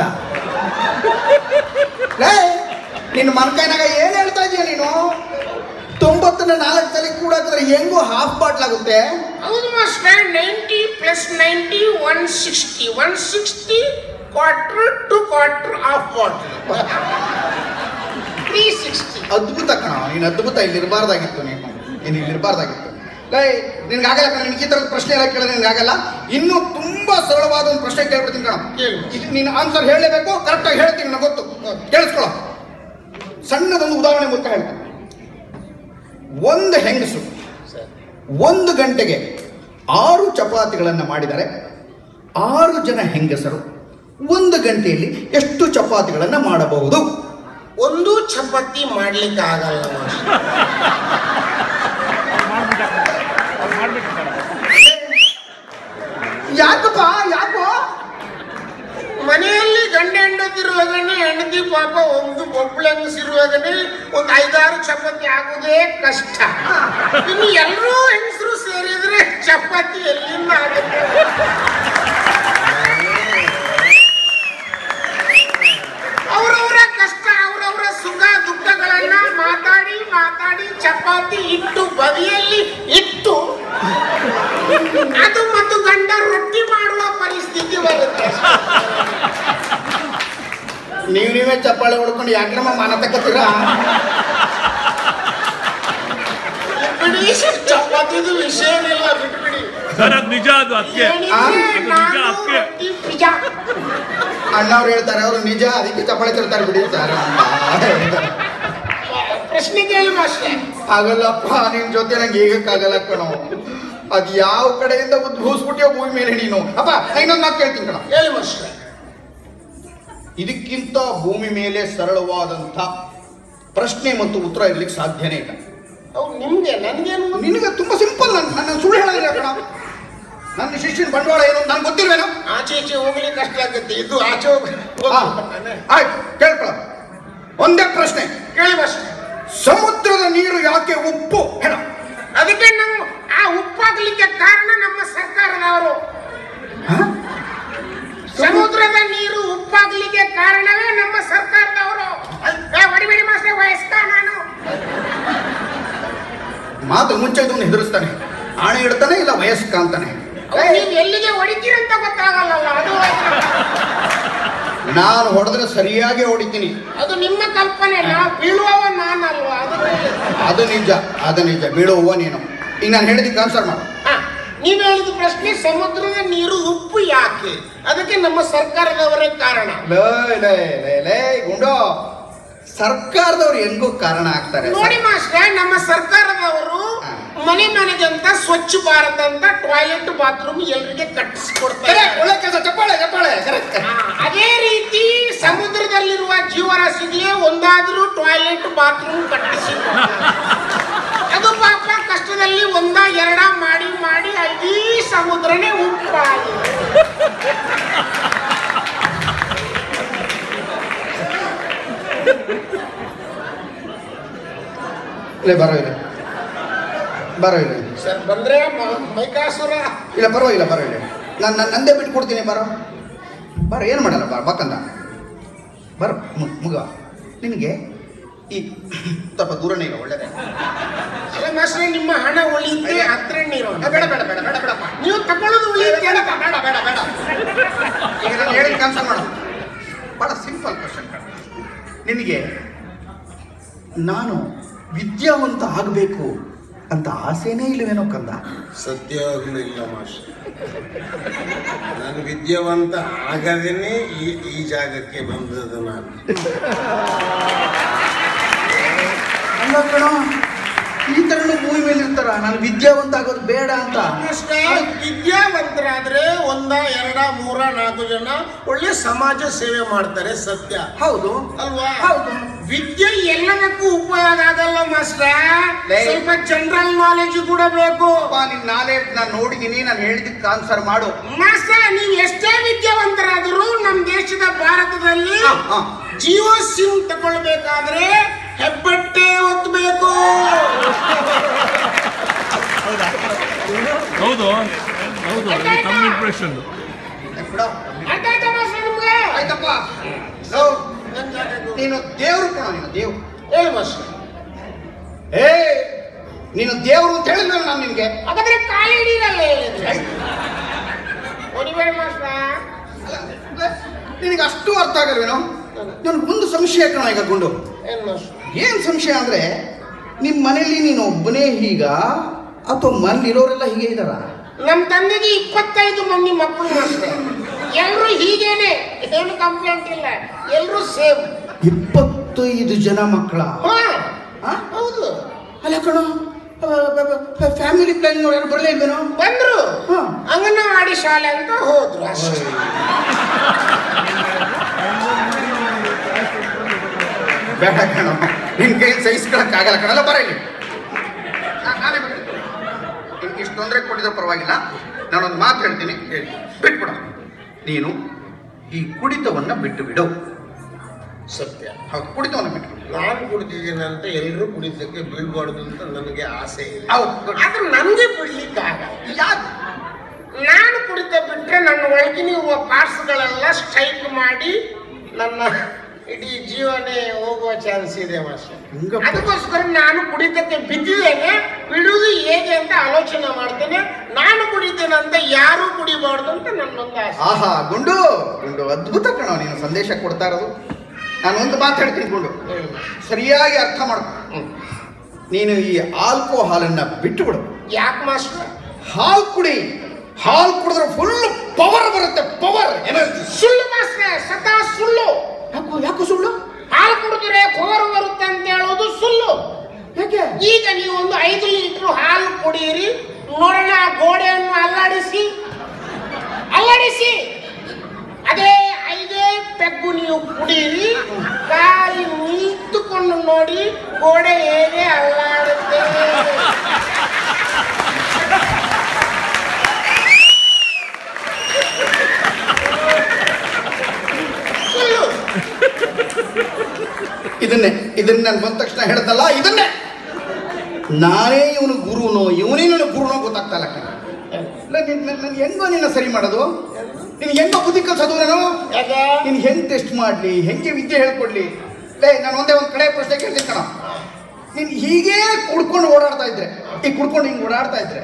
ಲೇ ನಿನ್ನ ಮನ್ಕೈನಾಗ ಏನ್ ಹೇಳ್ತಾ ಇದೀಯ ನೀನು ತೊಂಬತ್ತನ ನಾಲ್ಕು ಸಲ ಕೂಡ ಹಾಕಿದ್ರೆ ಹೆಂಗೋ ಹಾಫ್ ಬಾಟ್ಲ್ ಆಗುತ್ತೆ ಹೌದು master ninety plus ninety one sixty one sixty quarter two quarter half bottle three sixty ಅದ್ಭುತ ಕಣ ನೀನು ಅದ್ಭುತ ಇಲ್ಲಿ ಇರಬಾರ್ದಾಗಿತ್ತು ನೀನು ನೀನು ಇಲ್ಲಿ ಇರಬಾರ್ದಾಗಿತ್ತು ಲೇ ನಿನ್ಗಾಗಲ್ಲ ಕಣ ನಿನ್ಗೆ ಈ ಥರದ ಪ್ರಶ್ನೆ ಎಲ್ಲ ಕೇಳಿದ್ರೆ ನಿನ್ಗಾಗಲ್ಲ ಇನ್ನೂ ತುಂಬಾ ಸರಳವಾದ ಒಂದು ಪ್ರಶ್ನೆ ಕೇಳ್ಬಿಡ್ತೀನಿ ಕಣ ಕೇಳು. ಇದು ನೀನು ಆನ್ಸರ್ ಹೇಳಲೇಬೇಕು ಕರೆಕ್ಟಾಗಿ ಹೇಳ್ತೀನಿ ನನಗೆ ಗೊತ್ತು ಕೇಳಿಸ್ಕೊಳ್ಳೋ ಸಣ್ಣದೊಂದು ಉದಾಹರಣೆ ಮೂಲಕ ಹೇಳ್ತೀನಿ ಒಂದು ಹೆಂಗಸು ಒಂದು ಗಂಟೆಗೆ ಆರು ಚಪಾತಿಗಳನ್ನು ಮಾಡಿದರೆ ಆರು ಜನ ಹೆಂಗಸರು ಒಂದು ಗಂಟೆಯಲ್ಲಿ ಎಷ್ಟು ಚಪಾತಿಗಳನ್ನು ಮಾಡಬಹುದು ಒಂದು ಚಪಾತಿ ಮಾಡ್ಲಿಕ್ಕೆ ಆಗಲ್ಲ ಮಾಸ್ಟರ್ ಯಾಕಪ್ಪ ಯಾಕೋ ಮನೆಯಲ್ಲಿ ಗಂಡ ಹೆಂಡತಿರುವಾಗನೆ ಹೆಂಡತಿ ಪಾಪ ಒಂದು ಒಬ್ಳು ಹೆಂಗಸಿರುವಾಗನೆ ಒಂದು ಐದಾರು ಚಪಾತಿ ಆಗುದೇ ಕಷ್ಟ ಇನ್ನು ಎಲ್ಲರೂ ಹೆಂಗಸರು ಸೇರಿದ್ರೆ ಚಪಾತಿ ಎಲ್ಲಿಂದ ಆಗುತ್ತೆ ಅವರವರ ಕಷ್ಟ ಅವರವರ ಸುಖ ದುಃಖಗಳನ್ನ ಮಾತಾಡಿ ಮಾತಾಡಿ ಚಪಾತಿ ಇಟ್ಟು ಬದಿಯಲ್ಲಿ ಇಟ್ಟು ಅದು ಮತ್ತು ಗಂಡ ರೊಟ್ಟಿ ಮಾಡುವ ಪರಿಸ್ಥಿತಿ ಬರುತ್ತೆ ನೀವು ನೀವೇ ಚಪ್ಪಾಳೆ ಹೊಡ್ಕೊಂಡು ಯಾಕ್ರಮ ಮಾನ ತಕ್ಕತ್ತೀರಾ ಬಿಡಿ ಚಪಾತಿದು ವಿಷಯನಿಲ್ಲ ಬಿಟ್ಬಿಡಿ ಸರ್ ಅದು ನಿಜ ಅದು ಅದಕ್ಕೆ ಏನಿದೆ, ಅದು ನಿಜ, ನಾನು ಅದ್ಕೆ. ರೊಟ್ಟಿ ಪಿಜ. ಅಣ್ಣವ್ರು ಹೇಳ್ತಾರೆ ಅವರು ನಿಜ ಅದಕ್ಕೆ ಚಪ್ಪಾಳೆ ತಿರ್ತಾರೆ ಬಿಡಿ ಸರ್ ಪ್ರಶ್ನೆ ಕೇಳಿ ಮಾಸ್ಟರ್ ಆಗಲ್ಲಪ್ಪ ನಿನ್ ಜೊತೆ ನಂಗೆ ಈಗಕ್ಕಾಗಲ್ಲ ಕಣೋ ಅದ್ ಯಾವ ಕಡೆಯಿಂದ ಉದ್ಭವಿಸ್ಬಿಟ್ಟಿಯೋ ಭೂಮಿ ಮೇಲೆ ನೀನು ಅಪ್ಪ ನಾ ಇನ್ನೊಂದು ಮಾತು ಕೇಳ್ತೀನಿ ಕಣ ಹೇಳಿ ಮಾಸ್ಟರ್ ಇದಕ್ಕಿಂತ ಭೂಮಿ ಮೇಲೆ ಸರಳವಾದಂಥ ಪ್ರಶ್ನೆ ಮತ್ತು ಉತ್ತರ ಇರ್ಲಿಕ್ಕೆ ಸಾಧ್ಯನೇ ಇಲ್ಲ ಅವ್ ನಿಮ್ಗೆ ನನ್ಗೇನು ಗೊತ್ತು? ನಿನಗೆ ತುಂಬಾ ಸಿಂಪಲ್ ನನ್ನ ನನ್ನ ಸುಳ್ಳು ಹೇಳೋದಿಲ್ಲ ಕಣ ನನ್ನ ಶಿಷ್ಯನ ಬಂಡವಾಳ ಏನು ಅಂತ ನನ್ಗೆ ಗೊತ್ತಿಲ್ವೇನೋ ಆಚೆ ಈಚೆ ಹೋಗ್ಲಿಕ್ಕೆ ಕಷ್ಟ ಆಗುತ್ತೆ ಇದು ಆಚೆ ಹೋಗಿ ಹಾ, ಆಯ್ತು ಕೇಳ್ಕೊಳ ಒಂದೇ ಪ್ರಶ್ನೆ ಕೇಳಿ ಮಾಸ್ಟರ್ ಸಮುದ್ರದ ನೀರು ಯಾಕೆ ಉಪ್ಪು ಹೇಳ ಅದಕ್ಕೆ ನಾವು ಆ ಉಪ್ಪಾಗ್ಲಿಕ್ಕೆ ಕಾರಣ ನಮ್ಮ ಸರ್ಕಾರದವರು ಸಮುದ್ರದ ನೀರು ಉಪ್ಪಾಗ್ಲಿಕ್ಕೆ ಕಾರಣವೇ ನಮ್ಮ ಸರ್ಕಾರದವರು ಏ, ಹೊಡಿಬೇಡಿ ಮಾಸ್ಟರ್ ವಯಸ್ಕ ನಾನು ಮಾತು ಮುಂಚೆ ಇದನ್ನು ಹೆದರಿಸ್ತಾನೆ ಆಣೆ ಇಡ್ತಾನೆ ಇಲ್ಲ ವಯಸ್ಕ ಅಂತಾನೆ ಅವ್ರು ನೀವು ಎಲ್ಲಿಗೆ ಹೊಡಿತೀರಂತ ಗೊತ್ತಾಗಲ್ಲಲ್ಲ ಅದು ನಾನು ಹೊಡೆದ್ರೆ ಸರಿಯಾಗಿ ಹೊಡಿತೀನಿ ಅದು ನಿಮ್ಮ ಕಲ್ಪನೆ ನಾವು ಬೀಳುವವ ನಾನಲ್ವಾ ಅದು ಬೇರೆ. ಅದು ನಿಜ ಅದು ನಿಜ ಬೀಳುವ ನೀನು ಈಗ ನಾನು ಹೇಳಿದ್ದಕ್ಕೆ ಆನ್ಸರ್ ಮಾಡು ಹಾ, ನೀವ್ ಹೇಳಿದ ಪ್ರಶ್ನೆ ಸಮುದ್ರದ ನೀರು ಉಪ್ಪು ಯಾಕೆ ಅದಕ್ಕೆ ನಮ್ಮ ಸರ್ಕಾರದವರೇ ಕಾರಣ ಲೇ ಲೇ ಲೇ ಲೇ ಗುಂಡೋ ಸರ್ಕಾರದವ್ರು ಹೆಂಗೋ ಕಾರಣ ಆಗ್ತಾರೆ ನೋಡಿ ಮಾಸ್ಟರ್ ನಮ್ಮ ಸರ್ಕಾರದವರು ಹಾ. ಮನೆ ಮನೆಗೆ ಅಂತ ಸ್ವಚ್ಛ ಭಾರತ್ ಅಂತ ಟಾಯ್ಲೆಟ್ ಬಾತ್ರೂಮ್ ಎಲ್ರಿಗೆ ಕಟ್ಟಿಸ್ಕೊಡ್ತಾರೆ Correct, ಒಳ್ಳೆ ಕೆಲಸ ಚಪ್ಪಾಳೆ ಚಪ್ಪಾಳೆ correct. ಹಾ, ಅದೇ ರೀತಿ ಸಮುದ್ರದಲ್ಲಿರುವ ಜೀವರಾಶಿಗೆ ಒಂದಾದ್ರೂ ಟಾಯ್ಲೆಟ್ ಬಾತ್ರೂಮ್ ಕಟ್ಟಿಸಿ ಅದು ಪಾಪ ಕಷ್ಟದಲ್ಲಿ ಒಂದ ಎರಡ ಮಾಡಿ ಮಾಡಿ ಇಡೀ ಸಮುದ್ರನೇ ಉಪ್ಪಾಗಿದೆ ಇಲ್ಲ ಬರೋ ಇಲ್ಲ ಬರೋ ಇಲ್ಲ ಸರ್ ಬಂದ್ರೆ ಮ- ಮೈಕಾಸುರ ಇಲ್ಲ ಪರವಾಗಿಲ್ಲ ಪರವಾಗಿಲ್ಲ ನಾನು ನಾನು ನಂದೇ ಬಿಟ್ಟು ಕೊಡ್ತೀನಿ ಬರೋ ಬರೋ ಏನು ಮಾಡಲ್ಲ ಬರ ಬಕ್ಕಂದ ಬರೋ ಮು- ಮುಗ ನಿನಗೆ ಈ ಸ್ವಲ್ಪ ದೂರನೇ ಇಲ್ಲ ಒಳ್ಳೆದೇ ಅಲ್ಲ ಮಾಸ್ಟ್ರೆ ನಿಮ್ಮ ಹಣ ಉಳಿಯುತ್ತೆ ಹತ್ರ ನೀರು ಬೇಡ ಬೇಡ ಬೇಡ ಬೇಡ ಬೇಡಪ್ಪ ನೀವು ತಗೊಳ್ಳೋದು ಉಳಿಯುತ್ತೆ ಬೇಡ ಅಂತ. ಬೇಡ ಬೇಡ ಬೇಡ ಈಗ ನಾನು ಹೇಳಿದ ಕ್ಯಾನ್ಸಲ್ ಮಾಡು ಭಾಳ ಸಿಂಪಲ್ ಕ್ವಶನ್ ನಿನಗೆ ನಾನು ವಿದ್ಯಾವಂತ ಆಗಬೇಕು ಅಂತ ಆಸೆನೇ ಇಲ್ಲವೇನೋ ಕಂದ ಸತ್ಯವಾಗ್ಲೂ ಇಲ್ಲ ಮಾಸ್ಟರ್ ನಾನು ವಿದ್ಯಾವಂತ ಆಗದೇನೆ ಈ ಈ ಜಾಗಕ್ಕೆ ಬಂದದ್ದು ನಾನು ಅಲ್ಲ ಕಣೋ ಈ ಥರನೂ ಭೂಮಿ ಮೇಲೆ ಇರ್ತಾರ ನಾನು ವಿದ್ಯಾವಂತ ಆಗೋದು ಬೇಡ ಅಂತ ಮಾಸ್ಟ್ರೆ, ವಿದ್ಯಾವಂತರಾದ್ರೆ ಒಂದ ಎರಡ ಮೂರ ನಾಲ್ಕು ಜನ ಒಳ್ಳೆ ಸಮಾಜ ಸೇವೆ ಮಾಡ್ತಾರೆ ಸತ್ಯ ಹೌದು ಅಲ್ವಾ ಹೌದು ವಿದ್ಯೆ ಎಲ್ಲದಕ್ಕೂ ಉಪಯೋಗ ಆಗಲ್ಲ ಮಾಸ್ಟ್ರೆ ಲೇ. ಸ್ವಲ್ಪ ಜನರಲ್ ನಾಲೆಜ್ ಕೂಡ ಬೇಕು ಅಪ್ಪ ನಿನ್ ನಾಲೆಡ್ಜ್ ನಾನು ನೋಡಿದ್ದೀನಿ ನಾನು ಹೇಳಿದ್ದಕ್ಕೆ ಆನ್ಸರ್ ಮಾಡು ಮಾಸ್ಟರ್ ನೀವು ಎಷ್ಟೇ ವಿದ್ಯಾವಂತರಾದರೂ ನಮ್ಮ ದೇಶದ ಭಾರತದಲ್ಲಿ ಹಾ, ಹಾ. ಜಿಯೋ ಸಿಮ್ ತಗೊಳ್ಬೇಕಾದ್ರೆ ಹೆಬ್ಬಟ್ಟೆ ಒತ್ತಬೇಕು ಹೌದು ಹೌದು ಅದು ತಮ್ಮ ಇಂಪ್ರೆಷನ್ ಬಿಡೋ. ಅರ್ಥ ಆಯ್ತಾ ಮಾಸ್ಟ್ರೆ ನಿಮ್ಗೆ ಆಯ್ತಪ್ಪ ಲೋ, ನೀನು ದೇವ್ರು ಕಣ ನೀನು ದೇವ್ರು ಹೇಳಿ ಮಾಸ್ಟ್ರೆ ಏ ನೀನು ದೇವ್ರು ಅಂತ ಹೇಳಿದ್ರೆ ನಾನು ನಿನ್ಗೆ ಹಾಗಾದ್ರೆ ಕಾಲಿ ಹಿಡಿಯಲ್ಲ ಹೇಳಿದ್ರೆ ಹೊಡಿಬೇಡಿ ಮಾಸ್ಟ್ರ ನಿನಗೆ ಅಷ್ಟು ಅರ್ಥ ಆಗಲ್ವೇನೋ ನನಗೆ ಒಂದು ಸಂಶಯ ಕಣ ಈಗ ಗುಂಡು ಏನ್ ಮಾಸ್ಟ್ರ ಏನ್ ಸಂಶಯ ಅಂದ್ರೆ ನಿಮ್ ಮನೇಲಿ ನೀನು ಒಬ್ಬನೇ ಹೀಗ ಅಥವಾ ಮನೇಲಿ ಇರೋರೆಲ್ಲ ಹೀಗೆ ಇದಾರ ನಮ್ ತಂದೆಗೆ ಇಪ್ಪತ್ತೈದು ಮಂದಿ ಮಕ್ಕಳು ಮಾಸ್ಟ್ರೆ ಎಲ್ರು ಹೀಗೇನೆ ಏನು ಕಂಪ್ಲೇಂಟ್ ಇಲ್ಲ ಎಲ್ರು ಸೇಮ್ ಇಪ್ಪತ್ತೈದು ಜನ ಮಕ್ಕಳ ಹಾ ಹೌದು ಅಲ್ಲ ಕಣ ಫ್ಯಾಮಿಲಿ ಪ್ಲಾನ್ ನೋಡಿ ಯಾರು ಬರಲೇ ಇಲ್ವೇನೋ ಬಂದ್ರು ಹಾ. ಅಂಗನವಾಡಿ ಶಾಲೆ ಅಂತ ಹೋದ್ರು ಅಷ್ಟೇ ಬೇಡ ಕಣ ನಿನ್ ಕೈ ಸಹಿಸ್ಕೊಳಕ್ ಆಗಲ್ಲ ಕಣಲ್ಲ ಬರ ಇಲ್ಲಿ ನಾ- ನಾನೇ ಬರ್ತೀನಿ. ನಿನ್ಗೆ ಇಷ್ಟು ತೊಂದರೆ ಕೊಟ್ಟಿದ್ರೆ ಪರವಾಗಿಲ್ಲ ನಾನೊಂದು ಮಾತು ಹೇಳ್ತೀನಿ ಹೇಳಿ ಬಿಟ್ಬಿಡ ನೀನು ಈ ಕುಡಿತವನ್ನ ಬಿಟ್ಟು ಬಿಡು ಸತ್ಯ ಹೌದು ಕುಡಿತವನ್ನ ಬಿಟ್ಟು ಬಿಡು ನಾನು ಕುಡಿದಿದ್ದೀನಿ ಅಂತ ಎಲ್ಲರೂ ಕುಡಿತಕ್ಕೆ ಬೀಳ್ಬಾರ್ದು ಅಂತ ನನಗೆ ಆಸೆ ಇದೆ ಹೌದು ಆದ್ರೆ ನನ್ಗೆ ಬಿಡ್ಲಿಕ್ಕೆ ಆಗಲ್ಲ ಯಾಕೆ ನಾನು ಕುಡಿತ ಬಿಟ್ರೆ ನನ್ನ ಒಳಗಿನ ಇರುವ ಪಾರ್ಟ್ಸ್ಗಳೆಲ್ಲ ಸ್ಟ್ರೈಕ್ ಮಾಡಿ ನನ್ನ ಇಡೀ ಜೀವನೇ ಹೋಗುವ ಚಾನ್ಸ್ ಇದೆ ಮಾಸ್ಟರ್ ಹಿಂಗಪ್ಪ. ಅದಕ್ಕೋಸ್ಕರ ನಾನು ಕುಡಿತಕ್ಕೆ ಬಿದ್ದಿದ್ದೇನೆ ಬಿಡುವುದು ಹೇಗೆ ಅಂತ ಆಲೋಚನೆ ಮಾಡ್ತೇನೆ ನಾನು ಕುಡಿತೇನೆ ಅಂತ ಯಾರು ಕುಡಿಬಾರ್ದು ಅಂತ ನನ್ನೊಂದು ಆಸೆ ಆಹಾ ಗುಂಡು ಗುಂಡು ಅದ್ಭುತ ಕಣ ನೀನು ಸಂದೇಶ ಕೊಡ್ತಾ ಇರೋದು ನಾನು ಒಂದು ಮಾತು ಹೇಳ್ತೀನಿ ಗುಂಡು ಹೇಳು. ಸರಿಯಾಗಿ ಅರ್ಥ ಮಾಡ್ಕೊ ಹ್ಮ್. ನೀನು ಈ ಆಲ್ಕೋಹಾಲನ್ನ ಬಿಟ್ಟು ಬಿಡು ಯಾಕೆ ಮಾಸ್ಟರ್ ಹಾಲು ಕುಡಿ ಹಾಲು ಕುಡಿದ್ರೆ ಫುಲ್ ಪವರ್ ಬರುತ್ತೆ ಪವರ್ ಎನರ್ಜಿ ಸುಳ್ಳು ಮಾಸ್ಟರ್ ಸದಾ ಸುಳ್ಳು ಯಾಕೋ ಯಾಕೋ ಸುಳ್ಳು ಹಾಲು ಕುಡಿದ್ರೆ ಪವರ್ ಬರುತ್ತೆ ಅಂತ ಹೇಳೋದು ಸುಳ್ಳು ಯಾಕೆ ಈಗ ನೀವು ಒಂದು ಐದು ಲೀಟರ್ ಹಾಲು ಕುಡಿಯಿರಿ ನೋಡೋಣ ಆ ಗೋಡೆಯನ್ನು ಅಲ್ಲಾಡಿಸಿ ಅಲ್ಲಾಡಿಸಿ ಅದೇ ಐದೇ ಪೆಗ್ಗು ನೀವು ಕುಡಿಯಿರಿ ಗಾಳಿ ನಿಂತುಕೊಂಡು ನೋಡಿ ಗೋಡೆ ಹೇಗೆ ಅಲ್ಲಾಡುತ್ತೆ ಸುಳ್ಳು ಇದನ್ನೇ ಇದನ್ನ ನಾನು ಬಂದ ತಕ್ಷಣ ಹೇಳ್ದಲ್ಲ ಇದನ್ನೇ ನಾನೇ ಇವನು ಗುರುನೋ ಇವನೇ ನನ್ನ ಗುರುನೋ ಗೊತ್ತಾಗ್ತಾ ಇಲ್ಲ ಕಣ. ಇಲ್ಲ ನಿನ್ ನನ್- ನನ್ ಹೆಂಗೋ ನಿನ್ನ ಸರಿ ಮಾಡೋದು ನಿನ್ ಹೆಂಗೋ ಬುದ್ಧಿ ಕಲ್ಸೋದು ನಾನು ಯಾಕೆ ನೀನ್ ಹೆಂಗ್ ಟೆಸ್ಟ್ ಮಾಡ್ಲಿ ಹೆಂಗೆ ವಿದ್ಯೆ ಹೇಳ್ಕೊಡ್ಲಿ ಲೇ ನಾನು ಒಂದೇ ಒಂದು ಕಡೆ ಪ್ರಶ್ನೆ ಕೇಳ್ತೀನಿ ಕಣ ನೀನ್ ಹೀಗೇ ಕುಡ್ಕೊಂಡು ಓಡಾಡ್ತಾ ಇದ್ರೆ ಈಗ ಕುಡ್ಕೊಂಡು ಹಿಂಗ್ ಓಡಾಡ್ತಾ ಇದ್ರೆ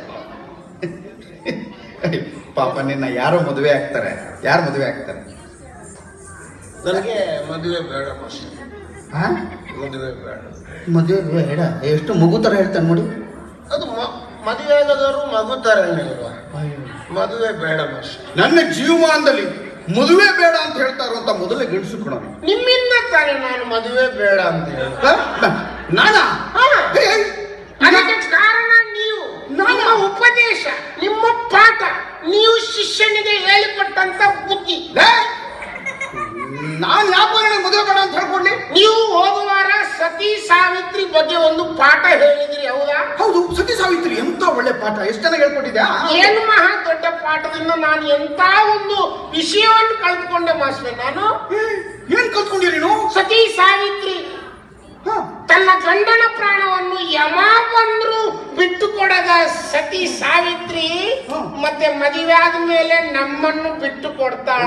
ಪಾಪ ನಿನ್ನ ಯಾರೋ ಮದುವೆ ಆಗ್ತಾರೆ ಯಾರು ಮದುವೆ ಆಗ್ತಾರೆ ನನಗೆ ಮದುವೆ ಬೇಡ ಮಾಸ್ಟರ್ ಹಾ ಮದುವೆ ಬೇಡ ಮದುವೆ ಬೇಡ ಎಷ್ಟು ಮಗು ಥರ ಹೇಳ್ತಾನೆ ನೋಡಿ ಅದು ಮ- ಮದುವೆ ಆಗೋದವರು ಮಗು ಥರನೇ ಇಲ್ವಾ ಮದುವೆ ಬೇಡ ಮಾಸ್ಟರ್ ನನ್ನ ಜೀವಮಾನದಲ್ಲಿ ಮದುವೆ ಬೇಡ ಅಂತ ಹೇಳ್ತಾ ಇರುವಂತ ಮೊದಲೇ ಗಂಡಸು ಕೊಡ ನಿಮ್ಮಿಂದ ತಾನೇ ನಾನು ಮದುವೆ ಬೇಡ ಅಂತ ಹೇಳಿ ನಾನಾ ಹಾ. ಏ, ಏ, ಅದಕ್ಕೆ ಕಾರಣ ನೀವು ನಿಮ್ಮ ಉಪದೇಶ ನಿಮ್ಮ ಪಾಠ ನೀವು ಶಿಷ್ಯನಿಗೆ ಹೇಳಿಕೊಟ್ಟಂತ ಬುದ್ಧಿ ಲೇ, ನಾನ್ ಯಾಕೆ ನನಗೆ ಮದುವೆ ಬೇಡ ಅಂತ ಹೇಳ್ಕೊಡ್ಲಿ ನೀವು ಹೋದ ವಾರ ಸತಿ ಸಾವಿತ್ರಿ ಬಗ್ಗೆ ಒಂದು ಪಾಠ ಹೇಳಿದ್ರಿ ಹೌದಾ ಹೌದು ಸತಿ ಸಾವಿತ್ರಿ ಎಂತ ಒಳ್ಳೆ ಪಾಠ ಎಷ್ಟು ಚೆನ್ನಾಗಿ ಹೇಳ್ಕೊಟ್ಟಿದ್ಯಾ ಏನು ಮಹಾ ದೊಡ್ಡ ಪಾಠದಿಂದ ನಾನು ಎಂತ ಒಂದು ವಿಷಯವನ್ನು ಕಳೆದುಕೊಂಡೆ ಮಾಸ್ಟರ್ ನಾನು ಏ, ಏನ್ ಕಲ್ತ್ಕೊಂಡಿ ನೀನು ಸತಿ ಸಾವಿತ್ರಿ ಹಾ, ತನ್ನ ಗಂಡನ ಪ್ರಾಣವನ್ನು ಯಮ ಬಂದ್ರು ಬಿಟ್ಟು ಕೊಡದ ಸತಿ ಸಾವಿತ್ರಿ ಹ. ಮತ್ತೆ ಮದುವೆ ಆದ್ಮೇಲೆ ನಮ್ಮನ್ನು ಬಿಟ್ಟು ಕೊಡ್ತಾಳ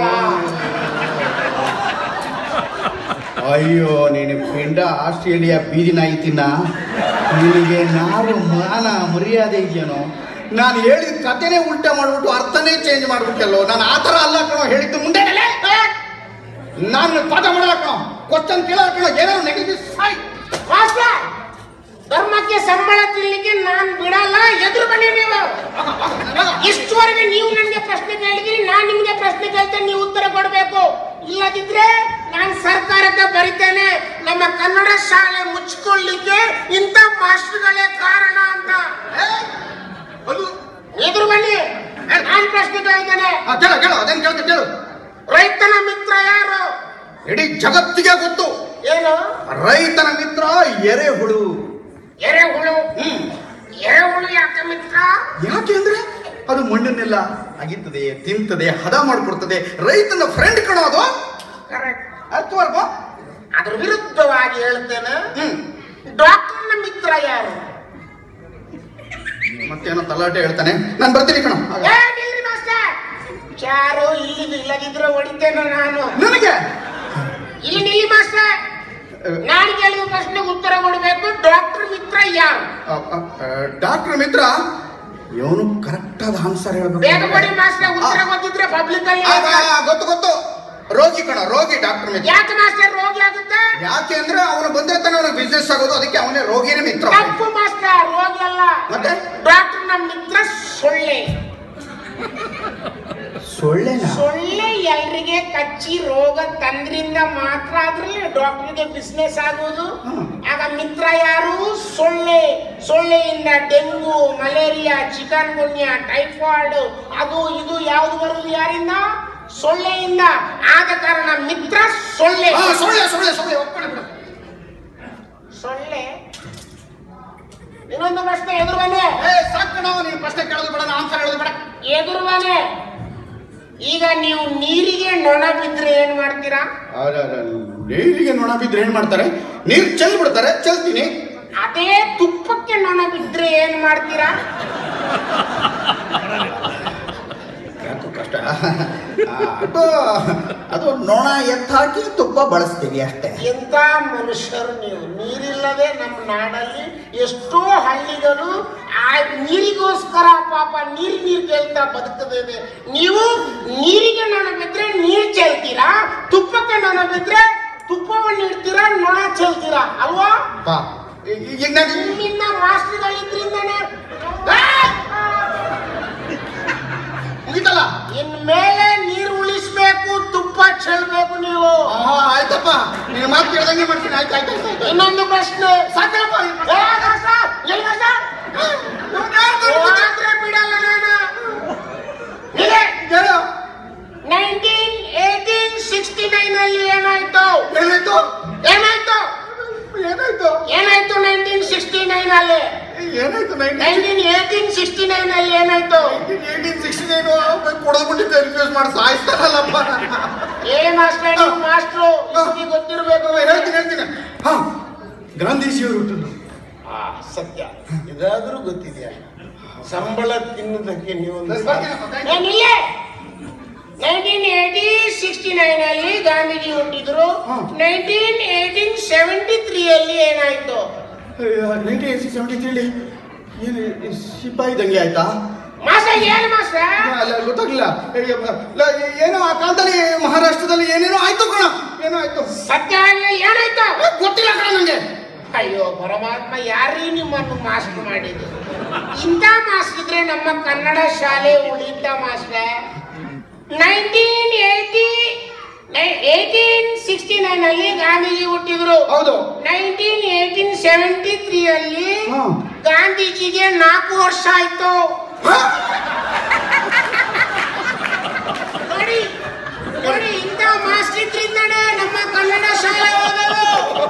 ಅಯ್ಯೋ ನೀನು ಪಿಂಡ ಆಸ್ಟ್ರೇಲಿಯಾ ಬೀದಿ ನಾಯಿ ತಿನ್ನ ನಿನಗೆ ನಾರು ಮಾನ ಮರ್ಯಾದೆ ಇದೆಯೇನೋ ನಾನು ಹೇಳಿದ ಕಥೆನೇ ಉಲ್ಟಾ ಮಾಡ್ಬಿಟ್ಟು ಅರ್ಥನೇ ಚೇಂಜ್ ಮಾಡ್ಬಿಟ್ಟಲ್ಲೋ ನಾನು ಆ ಥರ ಅಲ್ಲ ಕಣೋ ಹೇಳಿದ್ದು ಮುಂದೆ ನಾನು ಪಾಠ ಮಾಡಲ್ಲ ಕಣೋ ಕ್ವಶನ್ ಕೇಳಲ್ಲ ಕಣೋ ಏನಾದ್ರು ನೆಗೆಟಿವ್ ಸಾಯ್ ಮಾಸ್ಟರ್ ಧರ್ಮಕ್ಕೆ ಸಂಬಳ ತಿನ್ಲಿಕ್ಕೆ ನಾನ್ ಬಿಡಲ್ಲ ಎದುರು ಬನ್ನಿ ನೀವು ಇಷ್ಟುವರೆಗೆ ನೀವು ನನಗೆ ಪ್ರಶ್ನೆ ಕೇಳಿದ್ರಿ ನಾನ್ ನಿಮ್ಗೆ ಪ್ರಶ್ನೆ ಕೇಳ್ತೇನೆ ನೀವು ಉತ್ತರ ಕೊಡ್ಬೇಕು ಇಲ್ಲದಿದ್ರೆ ನಾನು ಸರ್ಕಾರಕ್ಕೆ ಬರಿತೇನೆ ನಮ್ಮ ಕನ್ನಡ ಶಾಲೆ ಮುಚ್ಕೊಳ್ಳಿಕ್ಕೆ ಇಂಥ ಮಾಸ್ಟರ್ಗಳೇ ಕಾರಣ ಅಂತ ಅದು ಎದುರು ಬನ್ನಿ ನಾನು ಪ್ರಶ್ನೆ ಕೇಳ್ತೇನೆ ಆ, ಕೇಳು ಕೇಳು ಅದೇನು ಕೇಳ್ತ ಕೇಳು ರೈತನ ಮಿತ್ರ ಯಾರು ಇಡೀ ಜಗತ್ತಿಗೆ ಗೊತ್ತು ಏನು ರೈತನ ಮಿತ್ರ ಎರೆಹುಳು ಎರೆಹುಳು ಎರೆಹುಳು ಯಾಕೆ ಮಿತ್ರ ಯಾಕೆ ಅಂದ್ರೆ ಅದು ಮಣ್ಣನ್ನೆಲ್ಲ ಅಗಿತದೆ ತಿಂತದೆ ಹದ ಮಾಡ್ಕೊಡ್ತದೆ ರೈತನ ಫ್ರೆಂಡ್ ಕಣೋದು ಕರೆಕ್ಟ್ ಅರ್ಥವಲ್ವಾ ಅದ್ರ ವಿರುದ್ಧವಾಗಿ ಹೇಳ್ತೇನೆ ಹ್ಮ್ ಡಾಕ್ಟರ್ನ ಮಿತ್ರ ಯಾರು ಮತ್ತೇನೋ ತಲಾಟೆ ಹೇಳ್ತಾನೆ ನಾನು ಬರ್ತೀನಿ ಕಣ ಏ, ನಿಲ್ರಿ ಕ್ಯಾರು ಇಲ್ಲಿ ಇಲ್ಲದಿದ್ರೆ ಹೊಡಿತೇನೆ ನಾನು ನನಗೆ ಇಲ್ಲಿ ನಿಲ್ಲಿ ಮಾಸ್ಟರ್ ನಾನು ಕೇಳಿದ ಪ್ರಶ್ನೆಗೆ ಉತ್ತರ ಕೊಡಬೇಕು ಡಾಕ್ಟರ್ ಮಿತ್ರ ಯಾರು ಡಾಕ್ಟರ್ ಮಿತ್ರ ಇವನು ಕರೆಕ್ಟ್ ಆದ ಆನ್ಸರ್ ಬೇಗ ಕೊಡಿ ಹೇಳ್ಬೇಕು ಮಾಸ್ಟರ್ ಉತ್ತರ ಗೊತ್ತಿದ್ರೆ ಪಬ್ಲಿಕ್ ಅಲ್ಲಿ ಆ, ಆ, ಆ, ಗೊತ್ತು ಗೊತ್ತು ರೋಗಿ ಕಣ ರೋಗಿ ಡಾಕ್ಟರ್ ಮಿತ್ರ ಯಾಕೆ ಮಾಸ್ಟರ್ ರೋಗಿ ಆಗುತ್ತೆ ಯಾಕೆ ಅಂದ್ರೆ ಅವನು ಬಂದ್ರೆ ತಾನೆ ಅವನಿಗೆ ಬಿಸ್ನೆಸ್ ಆಗೋದು ಅದಕ್ಕೆ ಅವನೇ ರೋಗಿನೇ ಮಿತ್ರ ತಪ್ಪು ಮಾಸ್ಟರ್ ರೋಗಿ ಅಲ್ಲ ಮತ್ತೆ? ಡಾಕ್ಟರ್ ನಮ್ಮ ಮಿತ್ರ ಸೊಳ್ಳೆ ಸೊಳ್ಳೆನ ಸೊಳ್ಳೆ ಎಲ್ರಿಗೆ ಕಚ್ಚಿ ರೋಗ ತಂದ್ರಿಂದ ಮಾತ್ರ ಆದ್ರೆ ಡಾಕ್ಟರ್ಗೆ ಬಿಸ್ನೆಸ್ ಆಗೋದು ಹ್ಮ್. ಆಗ ಮಿತ್ರ ಯಾರು ಸೊಳ್ಳೆ ಸೊಳ್ಳೆಯಿಂದ dengue malaria chikungunya typhoid ಅದು ಇದು ಯಾವುದು ಬರುವುದು ಯಾರಿಂದ ಸೊಳ್ಳೆಯಿಂದ ಆದ ಕಾರಣ ಮಿತ್ರ ಸೊಳ್ಳೆ ಆ, ಸೊಳ್ಳೆ ಸೊಳ್ಳೆ ಸೊಳ್ಳೆ ಒಪ್ಕೊಳ್ಳಿ ಬಿಡು ಸೊಳ್ಳೆ ಇನ್ನೊಂದು ಪ್ರಶ್ನೆ ಎದುರುವನೆ ಏ ಸಾಕಣ ನೀನು ಪ್ರಶ್ನೆ ಕೇಳೋದು ಬೇಡ ಆನ್ಸರ್ ಹೇಳೋದು ಬೇಡ ಎದುರುವನೆ ಈಗ ನೀವು ನೀರಿಗೆ ನೊಣ ಬಿದ್ರೆ ಏನ್ ಮಾಡ್ತೀರಾ ನೀರಿಗೆ ನೊಣ ಬಿದ್ರೆ ಏನ್ ಮಾಡ್ತಾರೆ ನೀರು ಚೆಲ್ ಬಿಡ್ತಾರೆ ಚೆಲ್ತೀನಿ ಅದೇ ತುಪ್ಪಕ್ಕೆ ನೊಣ ಬಿದ್ರೆ ಏನ್ ಮಾಡ್ತೀರಾ ಯಾಕೋ ಕಷ್ಟ ಆ, ಅದು ಅದು ನೊಣ ಎತ್ತಾಕಿ ತುಪ್ಪ ಬಳಸ್ತೀವಿ ಅಷ್ಟೇ ಎಂತ ಮನುಷ್ಯರು ನೀವು ನೀರಿಲ್ಲದೆ ನಮ್ಮ ನಾಡಲ್ಲಿ ಎಷ್ಟೋ ಹಳ್ಳಿಗಳು ಆ ನೀರಿಗೋಸ್ಕರ ಪಾಪ ನೀರು ನೀರು ಕೇಳ್ತಾ ಬದುಕದಿದೆ ನೀವು ನೀರಿಗೆ ನೊಣ ಬಿದ್ರೆ ನೀರು ಚೆಲ್ತೀರಾ ತುಪ್ಪಕ್ಕೆ ನೊಣ ಬಿದ್ರೆ ತುಪ್ಪವನ್ನು ಇಡ್ತೀರಾ ನೊಣ ಚೆಲ್ತೀರಾ ಅಲ್ವಾ ಬಾ ಈ- ಈಗ ನಾನು ಇಲ್ಲಿಂದ ಮಾಸ್ಟರ್ಗಳಿದ್ರಿಂದನೇ ಮುಗಿತಲ್ಲ ಇನ್ಮೇಲೆ ನೀರು ಉಳಿಸ್ಬೇಕು ತುಪ್ಪ ಚೆಲ್ಬೇಕು ನೀವು ಆ, ಆಯ್ತಪ್ಪ ನೀನು ಮಾತು ಕೇಳ್ದಂಗೆ ಮಾಡ್ತೀನಿ ಆಯ್ತು ಆಯ್ತು ಆಯ್ತು, ಆಯ್ತು ಇನ್ನೊಂದು ಪ್ರಶ್ನೆ ಸಾಕಪ್ಪ ಏ, ದಾಸ, ಎಲ್ಲಿ ದಾಸ? ಹೋದ್ರೆ ಬಿಡಲ್ಲ ನಾನು ಇದೆ ಹೇಳು ನೈನ್ಟೀನ್ ಏಟೀನ್ ಸಿಕ್ಸ್ಟಿ ನೈನ್ ಅಲ್ಲಿ ಏನಾಯ್ತು ಏನಾಯ್ತು ಏನಾಯ್ತು ಏನಾಯ್ತು ಏನಾಯ್ತು ನೈನ್ಟೀನ್ ಸಿಕ್ಸ್ಟಿ ನೈನ್ ಅಲ್ಲಿ ಏನಾಯ್ತು ನೈನ್ಟೀನ್ ಏಟೀನ್ ಸಿಕ್ಸ್ಟಿ ನೈನ್ ಅಲ್ಲಿ ಏನಾಯ್ತು ಏಯ್ಟೀನ್ ಸಿಕ್ಸ್ಟಿ ನೈನ್ ಕೊಡದ್ಬಿಟ್ಟು ಕನ್ಫ್ಯೂಸ್ ಮಾಡಿ ಸಾಯಿಸ್ತಾರಲ್ಲಪ್ಪ ಏ ಮಾಸ್ಟರ್ ನೀವು ಮಾಸ್ಟ್ರು ನಿಮಗೆ ಗೊತ್ತಿರ್ಬೇಕು ಹೇಳ್ತೀನಿ ಹೇಳ್ತೀನಿ ಹಾ ಗಾಂಧೀಜಿಯವರು ಹುಟ್ಟಿದ್ರು ಆ ಸತ್ಯ ಇದಾದ್ರೂ ಗೊತ್ತಿದೆಯಾ ಸಂಬಳ ತಿನ್ನೋದಕ್ಕೆ ನೀವು ಒಂದು ಏನಿಲ್ಲ ನೈನ್ಟೀನ್ ಏಟಿ ಸಿಕ್ಸ್ಟಿ ನೈನ್ ಅಲ್ಲಿ ಗಾಂಧೀಜಿ ಹುಟ್ಟಿದ್ರು ಹಾ. ನೈನ್ಟೀನ್ ಏಟೀನ್ ಸೆವೆಂಟಿ ತ್ರೀ ಅಲ್ಲಿ ಏನಾಯ್ತು ನೈನ್ಟೀನ್ ಏಯ್ಟಿ ಸೆವೆಂಟಿ ತ್ರೀಲಿ ಏನು ಸಿಪಾಯಿ ದಂಗೆ ಆಯ್ತಾ ಮಾಸ್ಟರ್ ಏನು ಮಾಸ್ಟರ್ ಅಲ್ಲ ಗೊತ್ತಾಗ್ಲಿಲ್ಲ ಏ, ಲ- ಏನೋ ಆ ಕಾಲದಲ್ಲಿ ಮಹಾರಾಷ್ಟ್ರದಲ್ಲಿ ಏನೇನೋ ಆಯ್ತು ಕಣ ಏನೋ ಆಯ್ತು ಸತ್ಯ ಆಗ್ಲಿ, ಏನಾಯ್ತು ಏ, ಗೊತ್ತಿಲ್ಲ ಕಣ ನಂಗೆ ಅಯ್ಯೋ ಪರಮಾತ್ಮ ಯಾರೀ ನಿಮ್ಮನ್ನು ಮಾಸ್ಟರ್ ಮಾಡಿದ್ದು ಇಂಥ ಮಾಸ್ಟರ್ ಇದ್ರೆ ನಮ್ಮ ಕನ್ನಡ ಶಾಲೆ ಉಳಿತ master nineteen eighty eighteen sixty nine ಅಲ್ಲಿ ಗಾಂಧೀಜಿ ಹುಟ್ಟಿದ್ರು ಹೌದು ನೈನ್ಟೀನ್ ಏಟೀನ್ ಸೆವೆಂಟಿ ತ್ರೀ ಅಲ್ಲಿ ಹಾ. ಗಾಂಧೀಜಿಗೆ ನಾಲ್ಕು ವರ್ಷ ಆಯ್ತು ಹಾ? ನೋಡಿ ನೋಡಿ ಇಂಥ ಮಾಸ್ಟರ್ ಇದ್ರಿಂದನೇ ನಮ್ಮ ಕನ್ನಡ ಶಾಲೆ ಓದೋದು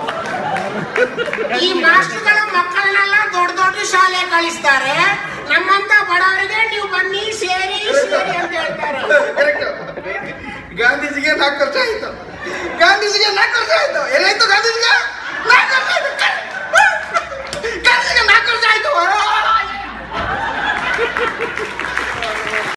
ಈ ಮಾಸ್ಟರ್ಗಳ ಮಕ್ಕಳನ್ನೆಲ್ಲ ದೊಡ್ಡ ದೊಡ್ಡ ಶಾಲೆ ಕಳಿಸ್ತಾರೆ ನಮ್ಮಂತ ಬಡವರಿಗೆ ನೀವು ಬನ್ನಿ ಸೇರಿ ಸೇರಿ ಅಂತ ಹೇಳ್ತಾರೆ Correct. ಗಾಂಧೀಜಿಗೆ ನಾಲ್ಕು ವರ್ಷ